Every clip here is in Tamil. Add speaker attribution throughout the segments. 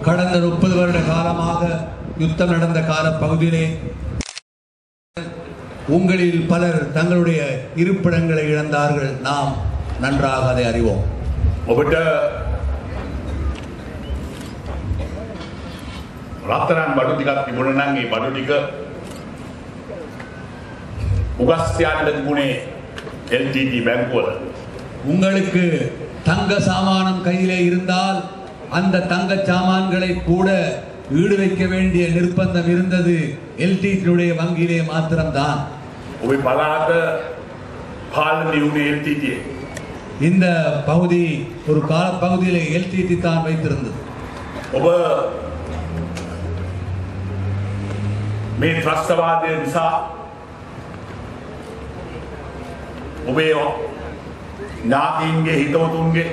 Speaker 1: கடந்த முப்பது வருட காலமாக யுத்தம் நடந்த கால பகுதியிலே உங்களில் பலர் தங்களுடைய இருப்பிடங்களை இழந்தார்கள் நாம் நன்றாக அதை அறிவோம்
Speaker 2: ඔබට රත්තරන් බඩු ටිකක් තිබුණ නම් ඒ බඩු ටික උගස්්‍යයන්ට තිබුණේ LTT බැංකුවල
Speaker 1: உங்களுக்கு தங்க சாமானம் கையிலே இருந்தால் அந்த தங்க சாமான்களை கூட ஈடு வைக்க வேண்டிய நிர்பந்தம் இருந்தது எல்டிடியுடைய வங்கியிலே மாத்திரம்தான்
Speaker 2: ඔබේ පලාට පාලනය වුණේ LTT
Speaker 1: இந்த பகுதி ஒரு கால பகுதியிலே எல்டிடி தான் வைத்திருந்தது
Speaker 2: ඔබ මේ ත්‍රස්තවාදය නිසා ඔබේ ඥාතීන්ගේ හිතවතුන්ගේ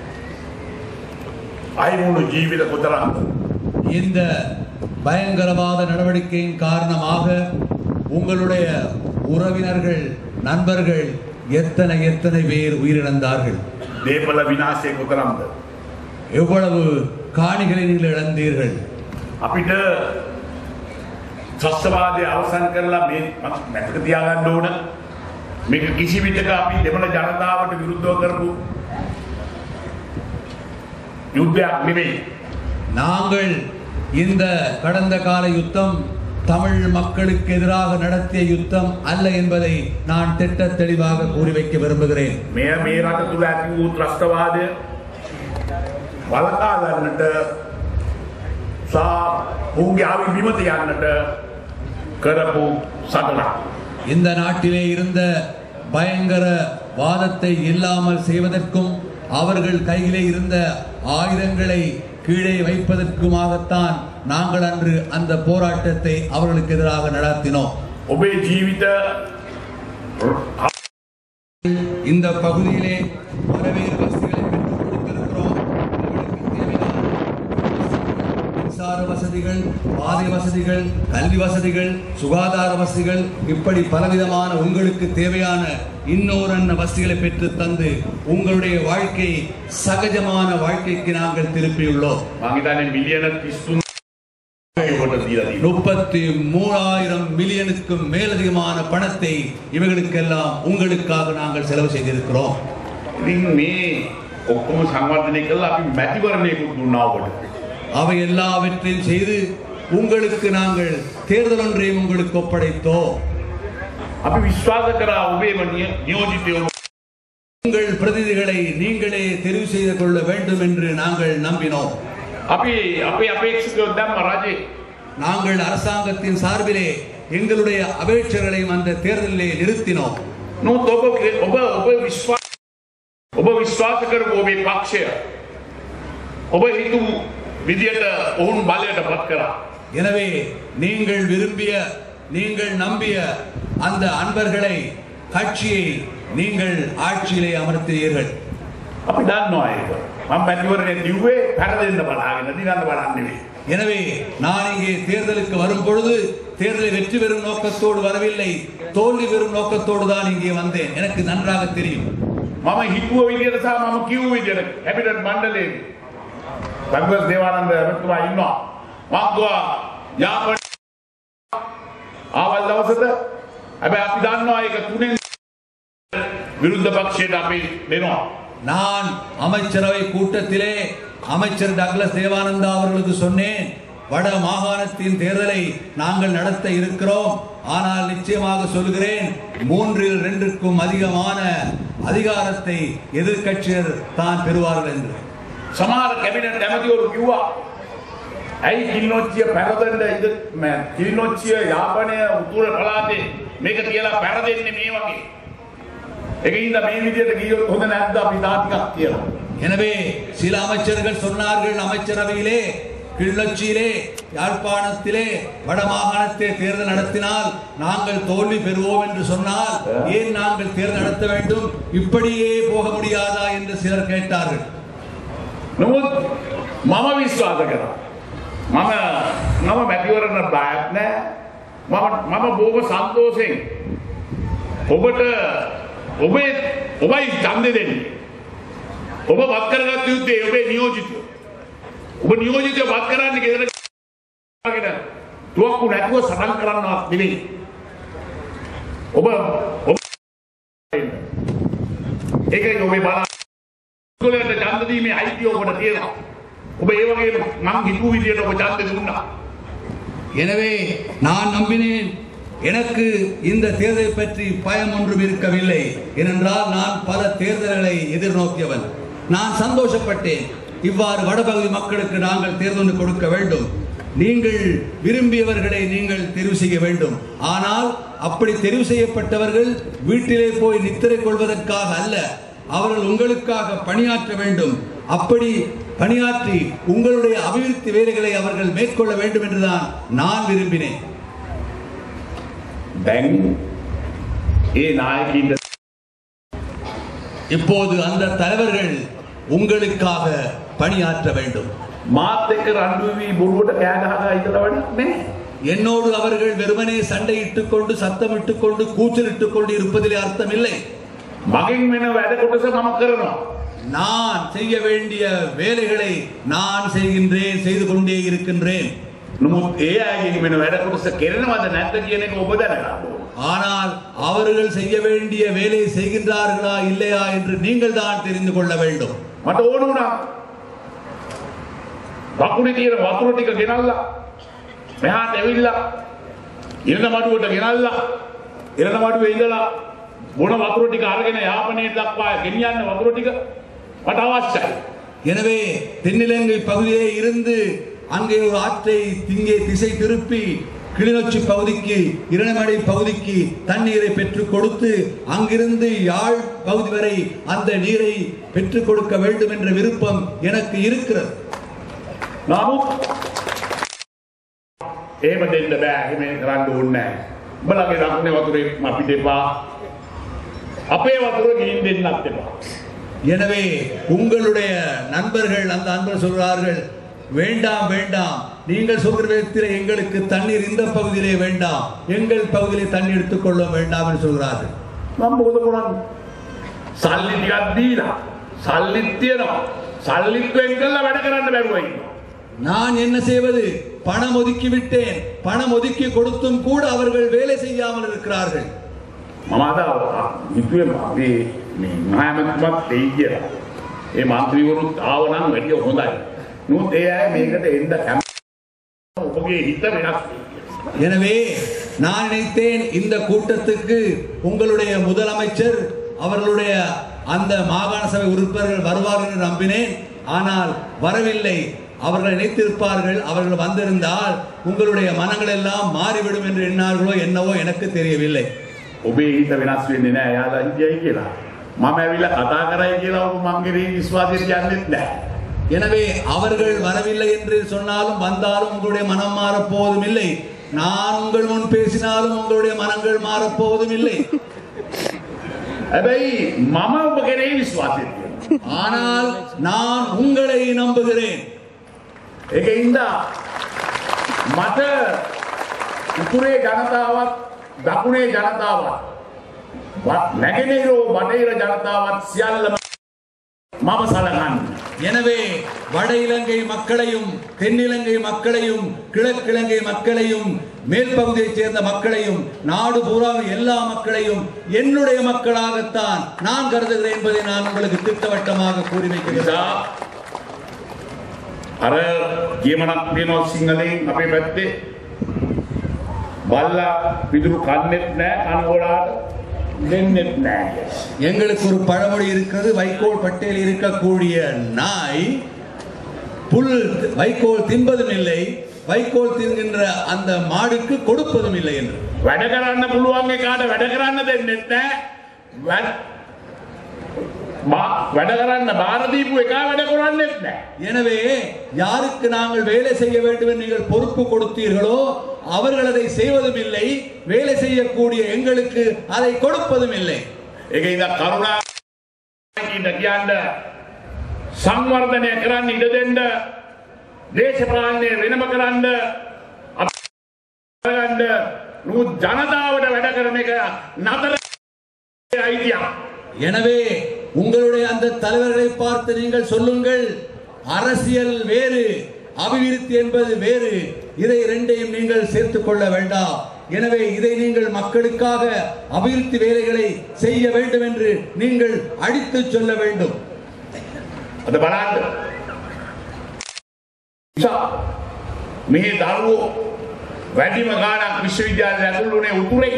Speaker 2: අයිමුණු ජීවිත කොතරන්ද
Speaker 1: இந்த பயங்கரவாத நடவடிக்கையின் காரணமாக உங்களுடைய உறவினர்கள் நண்பர்கள் எத்தனை எத்தனை பேர் உயிரிழந்தார்கள்
Speaker 2: දේපල විනාශය කොතරම්ද
Speaker 1: எவ்வளவு காணிகளை நீங்கள் இழந்தீர்கள்
Speaker 2: අපිට ත්‍රස්තවාදය අවසන් කරලා මේ මැක තියාගන්න ඕන මේක කිසි විටක අපි දෙමළ ජනතාවට විරුද්ධව කරපු යුද්ධයක් නෙවෙයි
Speaker 1: நாங்கள் இந்த கடந்த கால யுத்தம் தமிழ் மக்களுக்கு எதிராக நடத்திய யுத்தம் அல்ல என்பதை நான் திட்ட தெளிவாக கூறி வைக்க விரும்புகிறேன்
Speaker 2: මෙය මේ රට තුළ ඇති වූ ත්‍රස්තවාදය වලකා ගන්නට සහ ඔවුන්ගේ ආවි බිමත යන්නට කරපු සටනක්.
Speaker 1: இந்த நாட்டிலே இருந்த பயங்கர வாதத்தை இல்லாமல் செய்வதற்கும் அவர்கள் கையிலே இருந்த ஆயுதங்களை கீழே வைப்பதற்குமாகத்தான் நாங்கள் அன்று அந்த போராட்டத்தை அவர்களுக்கு எதிராக நடத்தினோம்
Speaker 2: ඔබේ ජීවිත
Speaker 1: இந்த பகுதியிலே பல்வேறு வசதிகளை பெற்றுக் கொடுத்திருக்கிறோம் உங்களுக்கு தேவையான மின்சார வசதிகள் பாதை வசதிகள் கல்வி வசதிகள் சுகாதார வசதிகள் இப்படி பலவிதமான உங்களுக்கு தேவையான இன்னொரு வசதிகளை பெற்று தந்து உங்களுடைய வாழ்க்கை சகஜமான வாழ்க்கைக்கு நாங்கள் திருப்பியுள்ளோம்
Speaker 2: මංහිතන මිලියන තිස්තුන් කොට දීලා තියෙනවා.
Speaker 1: முப்பத்தி மூணாயிரம் மில்லியனுக்கும் மேலதிகமான பணத்தை இவைகளுக்கெல்லாம் உங்களுக்காக நாங்கள் செலவு செய்திருக்கிறோம்
Speaker 2: ඉතින් මේ ඔක්කොම සංවර්ධනය කළා අපි මැතිවරණයකුත් දුන්නා ඔබට.
Speaker 1: அவை எல்லாவற்றையும் செய்து உங்களுக்கு நாங்கள் தேர்தல் ஒன்றையும் உங்களுக்கு ஒப்படைத்தோம்
Speaker 2: අපි විශ්වාස කරා ඔබේම නිය- නියෝජිතයෝ
Speaker 1: உங்கள் பிரதிநிதிகளை நீங்களே தெரிவு செய்து கொள்ள வேண்டும் என்று நாங்கள் நம்பினோம்
Speaker 2: අපි අපේ අපේක්ෂකයෝ දැම්ම රජේ
Speaker 1: நாங்கள் அரசாங்கத்தின் சார்பிலே எங்களுடைய அபேட்சர்களையும் அந்த தேர்தலிலே நிறுத்தினோம்
Speaker 2: නොත් ඔබ ඔබ ඔබ විශ්වා ඔබ විශ්වාස කරපු ඔබේ පක්ෂය ඔබ හිතු විදියට ඔවුන් බලයට පත් කරා.
Speaker 1: எனவே நீங்கள் விரும்பிய நீங்கள் நம்பிய அந்த அன்பர்களை கட்சியை நீங்கள் ஆட்சியிலே அமர்த்தினீர்கள்
Speaker 2: අපි දන්නවා ඒක. මම මැතිවරණය දිව්වේ පැරදෙන්න බලාගෙන දිනන්න බලන්න නෙවෙයි.
Speaker 1: எனவே நான் இங்கே தேர்தலுக்கு வரும் பொழுது தேர்தலை வெற்றி பெறும் நோக்கத்தோடு வரவில்லை தோல்வி பெறும் நோக்கத்தோடு தான் இங்கே வந்தேன் எனக்கு நன்றாக தெரியும்
Speaker 2: මම හිතුව විදියට සහ මම කිව් විදියට කැපිටල් මණ්ඩලයේ සංගස් දේවානන්ද ඇමතුමා ඉන්නවා. මංගවා යාපන ආවල් දවසට හැබැයි අපි දන්නවා ඒක තුනෙන් විරුද්ධ පක්ෂයට අපි දෙනවා.
Speaker 1: நான் அமைச்சரவை கூட்டத்திலே அமைச்சர் டக்ளஸ் தேவானந்தா அவர்களுக்கு சொன்னேன் வட மாகாணத்தின் தேர்தலை நாங்கள் நடத்த இருக்கிறோம் ஆனால் நிச்சயமாக சொல்கிறேன் மூன்றில் ரெண்டுக்கும் அதிகமான அதிகாரத்தை எதிர்க்கட்சியர் தான் பெறுவார்கள் என்று
Speaker 2: සමහර කැබිනට් ඇමතිවරු කිව්වා ඇයි කිල්නොච්චිය පැරදෙන්ට ඉද කිල්නොච්චිය යාපනය උතුර පලාතේ මේක කියලා පැරදෙන්නේ මේ වගේ. එක ඉඳ මේ විදියට ගියොත් හොඳ නැද්ද අපි තාටිකක් කියලා.
Speaker 1: எனவே சில அமைச்சர்கள் சொன்னார்கள் அமைச்சரவையிலே கிள்ளச்சியிலே யாழ்ப்பாணத்திலே வடமாகாணத்தை தேர்தல் நடத்தினால் நாங்கள் தோல்வி பெறுவோம் என்று சொன்னால் ஏன் நாங்கள் தேர்தல் நடத்த வேண்டும் இப்படியே போக முடியாதா என்று சிலர் கேட்டார்கள்
Speaker 2: නමුත් මම විශ්වාස කරා. මම නම මැතිවරණ බයත් නෑ මම මම බෝම සන්තෝෂයෙන් ඔබට ඔබේ ඔබයි ඡන්දෙ දෙන්නේ. ඔබ වත් කරගත්ත යුත්තේ ඔබේ නියෝජිතයෝ. ඔබ නියෝජිතය වත් කරන්න ගෙදර ගෙන තුවක්කු නැතුව සටන් කරන්නවත් නෙවෙයි. ඔබ ඔබ ඒකයි ඔබේ බලා ගොලට ඡන්ද දීමේ අයිතිය ඔබට තියෙනවා. ඔබ ඒ වගේ මං හිතුව විදියට ඔබ ඡන්ද දුන්නා.
Speaker 1: எனவே நான் நம்பினேன் எனக்கு இந்த தேர்தலை பற்றி பயம் ஒன்றும் இருக்கவில்லை ஏனென்றால் நான் பல தேர்தல்களை எதிர்நோக்கியவன் நான் சந்தோஷப்பட்டேன் இவ்வாறு வடபகுதி மக்களுக்கு நாங்கள் தேர்தல் கொடுக்க வேண்டும் நீங்கள் விரும்பியவர்களை நீங்கள் தெரிவு செய்ய வேண்டும் ஆனால் அப்படி தெரிவு செய்யப்பட்டவர்கள் வீட்டிலே போய் நித்திரை கொள்வதற்காக அல்ல அவர்கள் உங்களுக்காக பணியாற்ற வேண்டும் அப்படி பணியாற்றி உங்களுடைய அபிவிருத்தி வேலைகளை அவர்கள் மேற்கொள்ள வேண்டும் என்றுதான் நான் விரும்பினேன்
Speaker 2: දැන් ඒ නායකයින්ට
Speaker 1: இப்போது அந்த தலைவர்கள் உங்களுக்காக பணியாற்ற வேண்டும்
Speaker 2: මාත් එක්ක රණ්ඩු වී බොරුවට කෑ ගහලා ඉතල වැඩක් නැහැ.
Speaker 1: என்னோடு அவர்கள் வெறுமனே சண்டையிட்டுக் கொண்டு சத்தமிட்டுக் கொண்டு கூச்சலிட்டுக் கொண்டு இருப்பதிலே அர்த்தமில்லை
Speaker 2: මගෙන් වෙන වැඩ කොටස මම කරනවා.
Speaker 1: நான் செய்ய வேண்டிய வேலைகளை நான் செய்கின்றேன் செய்து கொண்டே இருக்கின்றேன்
Speaker 2: නමුත් ඒ අයගෙන් වෙන වැඩ කොටස කෙරෙනවද නැද්ද කියන එක ඔබ දැනගන්න ඕන.
Speaker 1: ஆனால் அவர்கள் செய்ய வேண்டிய வேலையை செய்கின்றார்களா இல்லையா என்று நீங்கள் தான் தெரிந்து கொள்ள வேண்டும்
Speaker 2: මට ඕන වුණා. දකුණේ තියෙන වතුර ටික ගෙනල්ලා මෙහාට ඇවිල්ලා ඉරණ මඩුවට ගෙනල්ලා ඉරණ මඩුවේ ඉඳලා බොන වතුර ටික අරගෙන යාපනයේ දක්වා ගෙනියන්න වතුර ටික මට අවශ්‍යයි.
Speaker 1: எனவே தென்னிலங்கை பகுதியிலே இருந்து அங்கே ஒரு ஆற்றை இங்கே திசை திருப்பி கிளிநொச்சி பகுதிக்கு இரணமடை பகுதிக்கு தண்ணீரை பெற்றுக் கொடுத்து அங்கிருந்து யாழ் பகுதி வரை அந்த நீரை பெற்றுக் கொடுக்க வேண்டும் என்ற விருப்பம் எனக்கு இருக்கிறது
Speaker 2: නමුත් එහෙම දෙන්න බෑ එහෙම කරන්න ඕනේ නැහැ. උඹලගේ දකුණේ වතුරේ අපිට එපා. අපේ වතුර ගිහින් දෙන්නත් එපා.
Speaker 1: எனவே உங்களுடைய நண்பர்கள் அந்த அன்பர் சொல்கிறார்கள் வேண்டாம் வேண்டாம் நீங்கள் சொல்கிற விதத்தில் எங்களுக்கு தண்ணீர் இந்த பகுதியிலே வேண்டாம் எங்கள் பகுதியிலே தண்ணி எடுத்துக்கொள்ள வேண்டாம் என்று சொல்கிறார்கள்
Speaker 2: මම මොකද කරන්නේ? සල්ලි ටිකක් දීලා සල්ලිත් තියෙනවා. සල්ලිත් වෙන් කළා වැඩ කරන්න බැරුව ඉන්නවා.
Speaker 1: நான் என்ன செய்வது பணம் ஒதுக்கி விட்டேன் பணம் ஒதுக்கி கொடுத்தும் கூட அவர்கள் வேலை செய்யாமல் இருக்கிறார்கள்
Speaker 2: මම අද හිතුවේ අපි මේ මහමැතිතුමත් එයි කියලා. ඒ മന്ത്രിවරුත් ආවනම් වැඩිය හොඳයි. නමුත් ඒ අය මේකට එන්න කැමති. ඔබගේ හිත වෙනස් වෙයි.
Speaker 1: எனவே நான் நினைத்தேன் இந்த கூட்டத்துக்கு உங்களுடைய முதலமைச்சர் அவர்களுடைய அந்த மாகாண சபை உறுப்பினர்கள் வருவார்கள் என்று நம்பினேன் ஆனால் வரவில்லை அவர்கள் நினைத்திருப்பார்கள் அவர்கள் வந்திருந்தால் உங்களுடைய மனங்கள் எல்லாம் மாறிவிடும் என்று எண்ணார்களோ என்னவோ எனக்கு தெரியவில்லை
Speaker 2: ඔබේ හිත වෙනස් වෙන්නේ නැහැ. යාලා හිටියයි කියලා. මම ඇවිල්ලා කතා කරයි කියලා ඔබ මංගේ විශ්වාසයට යන්නෙත් නැහැ.
Speaker 1: எனவே அவர்கள் வரவில்லை என்று சொன்னாலும் வந்தாலும் உங்களுடைய மனம் மாறப் போவதும் இல்லை நான் உங்கள் முன் பேசினாலும் உங்களுடைய மனங்கள் மாறப் போவதும் இல்லை
Speaker 2: හැබැයි මම ඔබ කෙරෙහි විශ්වාසය තියෙනවා.
Speaker 1: ஆனால் நான் உங்களை நம்புகிறேன்
Speaker 2: ඒක ඉඳා මට උතුරේ ජනතාවත් දකුණේ ජනතාවත් වත්- නැගෙනහිරෝ බටහිර ජනතාවත් සියල්ලම මම සලකන්න.
Speaker 1: எனவே வட இலங்கை மக்களையும் தென்னிலங்கை மக்களையும் கிழக்கிழங்கை மக்களையும் மேல் பகுதியைச் சேர்ந்த மக்களையும் நாடு பூரா எல்லா மக்களையும் என்னுடைய மக்களாகத்தான் நான் கருதுகிறேன் என்பதை நான் உங்களுக்கு திட்டவட்டமாக கூறி வைக்கிறேன்
Speaker 2: නිසා අර කියමනක් තියෙනවා සිංහලෙන් අපේ පැත්තේ බල්ලා පිදුරු කන්නෙත් නෑ කනගොඩාට දෙන්නෙත් නෑ කියලා.
Speaker 1: எங்களுக்கு ஒரு பழமொழி இருக்கிறது வைக்கோல் பட்டையில் இருக்கக்கூடிய நாய் புல் வைக்கோல் தின்பதும் இல்லை வைக்கோல் தின்கின்ற அந்த மாடுக்கு கொடுப்பதும் இல்லை என்று
Speaker 2: වැඩ කරන්න පුළුවන් එකාට වැඩ කරන්න දෙන්නෙත් නෑ වැඩ- බා- වැඩ කරන්න බාරදීපු එකා වැඩ කරන්නෙත් නෑ
Speaker 1: எனவே யாருக்கு நாங்கள் வேலை செய்ய வேண்டும் என்று நீங்கள் பொறுப்பு கொடுத்தீர்களோ அவர்கள் அதை செய்வதும் இல்லை வேலை செய்யக்கூடிய எங்களுக்கு அதை கொடுப்பதும் இல்லை
Speaker 2: ඒක ඉද කරුණා ඊට කියන්න සංවර්ධනය කරන්න ඉඩ දෙන්න දේශපාලනය වෙනම කරන්න අප- කරගන්න නමුත් ජනතාවට වැඩ කරන එක නතර අයිතියක්
Speaker 1: எனவே உங்களுடைய அந்த தலைவர்களை பார்த்து நீங்கள் சொல்லுங்கள் அரசியல் வேறு அபிவிருத்தி என்பது வேறு இதை இரண்டையும் நீங்கள் சேர்த்துக் கொள்ள வேண்டாம் எனவே இதை நீங்கள் மக்களுக்காக அபிவிருத்தி வேலைகளை செய்ய வேண்டும் என்று நீங்கள் அடித்துச் சொல்ல வேண்டும்
Speaker 2: අද බලන්න නිසා මේ දරුවෝ වැඩිම ගානක් විශ්වවිද්‍යාලයට ඇතුළු වුණේ උතුරේ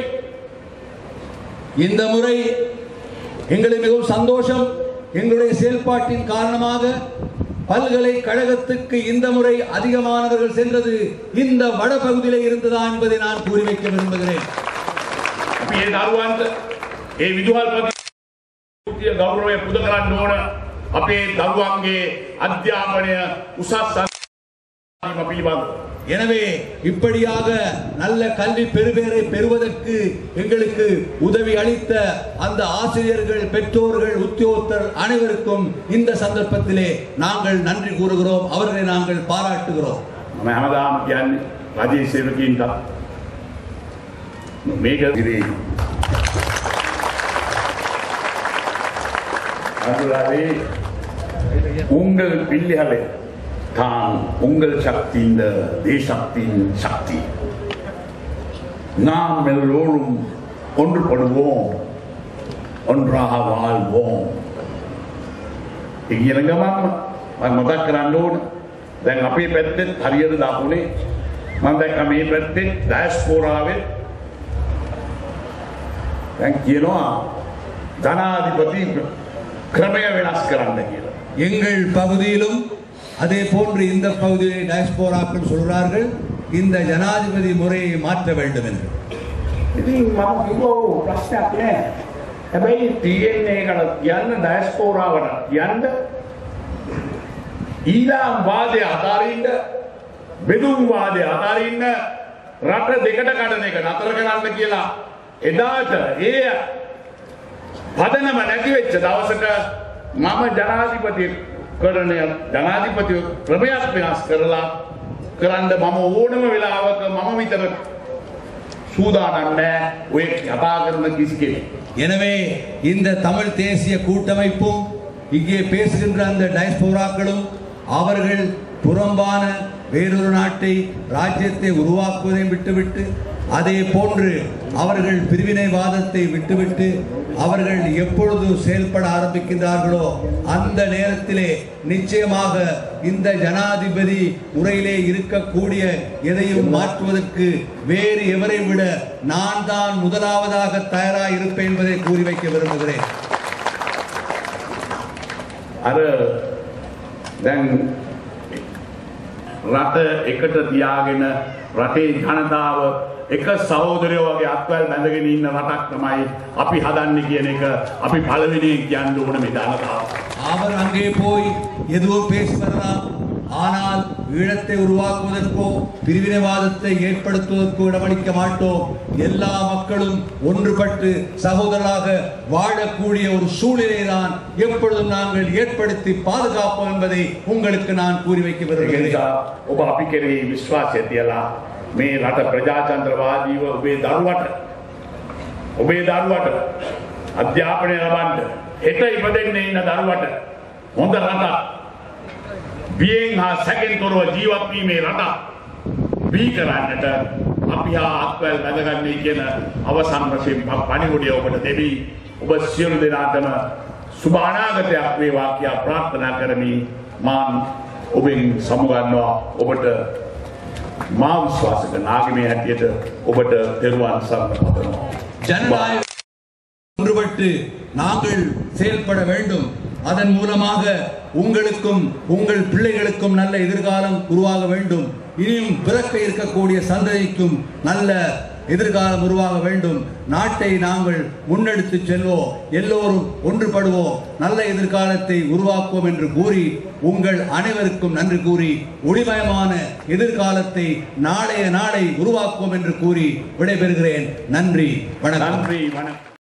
Speaker 1: இந்த முறை எங்களுக்கு மிகவும் சந்தோஷம் எங்களுடைய செயல்பாட்டின் காரணமாக பல்கலைக்கழகத்துக்கு இந்த முறை அதிகமானவர்கள் சென்றது இந்த வடபகுதியிலே இருந்ததா என்பதை நான் கூறி வைக்க விரும்புகிறேன்
Speaker 2: අපි ඒ දරුවන්ට ඒ විදුහල්පති ගෞරවය පුද කරන්න ඕන අපේ දරුවන්ගේ අධ්‍යාපනය උසස් අධ්‍යාපනය පිළිබඳ
Speaker 1: எனவே இப்படியாக நல்ல கல்வி பெறுபேரை பெறுவதற்கு எங்களுக்கு உதவி அளித்த அந்த ஆசிரியர்கள் பெற்றோர்கள் உத்தியோகத்தர் அனைவருக்கும் இந்த சந்தர்ப்பத்திலே நாங்கள் நன்றி கூறுகிறோம் அவர்களை நாங்கள் பாராட்டுகிறோம்
Speaker 2: මම හැමදාම කියන්නේ රජයේ සේවකීන්ට මේක ඉරේ அதுவே உங்கள் பிள்ளைகளை தான் உங்கள் சக்தி இந்த தேசத்தின் சக்தி நாம் எல்லோரும் ஒன்றுபடுவோம் ஒன்றாக வாழ்வோம் ඊළඟ මම මම මතක් කරන්න ඕන දැන් අපේ පැත්තෙත් හරියට දාපුනේ මම දැක්ක මේ පැත්තේ ඩයස්පෝරාවේ දැන් කියනවා ධනාධිපති ක්‍රමය වෙනස් කරන්න කියලා.
Speaker 1: எங்கள் பகுதியிலும் அதே போன்று இந்த பகுதியிலே டயஸ்போராக்கள் சொல்கிறார்கள் இந்த ஜனாதிபதி முறையை மாற்ற வேண்டும் என்று
Speaker 2: ඉතින් මම කිව්වා "ඔව්, ප්‍රශ්නයක් නෑ. හැබැයි තියෙන්නේ එකට කියන්න ඩයස්පෝරාවට කියන්න ඊළාම් වාදය අතාරින්න බෙදුම් වාදය අතාරින්න රට දෙකට කඩන එක නතර කරන්න කියලා එදාට ඒ පදනම නැති වෙච්ච දවසක මම ජනාධිපති කරණය ජනාධිපති ක්‍රමයක් වෙනස් කරලා කරන්න මම ඕනම වෙලාවක මම විතර සූදානම් නෑ ඔය කතා කරන කිසි කෙනෙක්.
Speaker 1: எனவே இந்த தமிழ் தேசிய கூட்டமைப்பும் இங்கே பேசுகின்ற அந்த டயஸ்போராக்களும் அவர்கள் புறம்பான வேறொரு நாட்டை ராஜ்யத்தை உருவாக்குவதை விட்டுவிட்டு அதே போன்று அவர்கள் பிரிவினைவாதத்தை விட்டுவிட்டு அவர்கள் எப்பொழுது செயல்பட ஆரம்பிக்கின்றார்களோ அந்த நேரத்திலே நிச்சயமாக இந்த ஜனாதிபதி முறையிலே இருக்கக்கூடிய எதையும் மாற்றுவதற்கு வேறு எவரை விட நான் தான் முதலாவதாக தயாராக இருப்பேன் என்பதை கூறி வைக்க விரும்புகிறேன்
Speaker 2: අර දැන් රට එකට තියාගෙන රටේ ජනතාව එක සහෝදරයෝ වගේ අත්වැල් බැඳගෙන ඉන්න රටක් තමයි අපි හදන්නේ කියන එක අපි පළවෙනි කියන්න ඕන මේ ජනතාව.
Speaker 1: அவர் அங்கே போய் எதுவும் பேசி வரலாம் ஆனால் ஈழத்தை உருவாக்குவதற்கோ பிரிவினைவாதத்தை ஏற்படுத்துவதற்கோ இடமளிக்க மாட்டோம் எல்லா மக்களும் ஒன்றுபட்டு சகோதரராக வாழக்கூடிய ஒரு சூழ்நிலை தான் எப்பொழுதும் நாங்கள் ஏற்படுத்தி பாதுகாப்போம் என்பதை உங்களுக்கு நான் கூறி வைக்க
Speaker 2: ඒක
Speaker 1: விரும்புகிறேன்
Speaker 2: නිසා ඔබ අපි කෙරෙහි විශ්වාසය තියලා මේ රට ප්‍රජාතන්ත්‍රවාදීව ඔබේ දරුවට ඔබේ දරුවට අධ්‍යාපනය ලබන්න හෙට ඉපදෙන්න ඉන්න දරුවට හොඳ රටක් බියෙන් හා සැකෙන් තොරව ජීවත් වීමේ රටක් බිහි කරන්නට අපි හා අත්වැල් බැඳගන්නේ කියන අවසන් වශයෙන් මම පණිවුඩය ඔබට දෙවි ඔබ සියලු දෙනාටම සුබ අනාගතයක් වේවා කියා ප්‍රාර්ථනා කරමින් මාන් ඔබෙන් සමුගන්නවා ඔබට මා විශ්වාස කරන ආගමේ හැටියට ඔබට තෙරුවන් සරණ පතනවා.
Speaker 1: ஜனநாயக ஒன்றுபட்டு நாங்கள் செயல்பட வேண்டும் அதன் மூலமாக உங்களுக்கும் உங்கள் பிள்ளைகளுக்கும் நல்ல எதிர்காலம் உருவாக வேண்டும் இனியும் பிறக்க இருக்கக்கூடிய சந்ததிக்கும் நல்ல எதிர்காலம் உருவாக வேண்டும் நாட்டை நாங்கள் முன்னெடுத்து செல்வோம் எல்லோரும் ஒன்றுபடுவோம் நல்ல எதிர்காலத்தை உருவாக்குவோம் என்று கூறி உங்கள் அனைவருக்கும் நன்றி கூறி ஒளிமயமான எதிர்காலத்தை நாளைய நாளை உருவாக்குவோம் என்று கூறி விடைபெறுகிறேன் நன்றி வணக்கம்
Speaker 2: நன்றி வணக்கம்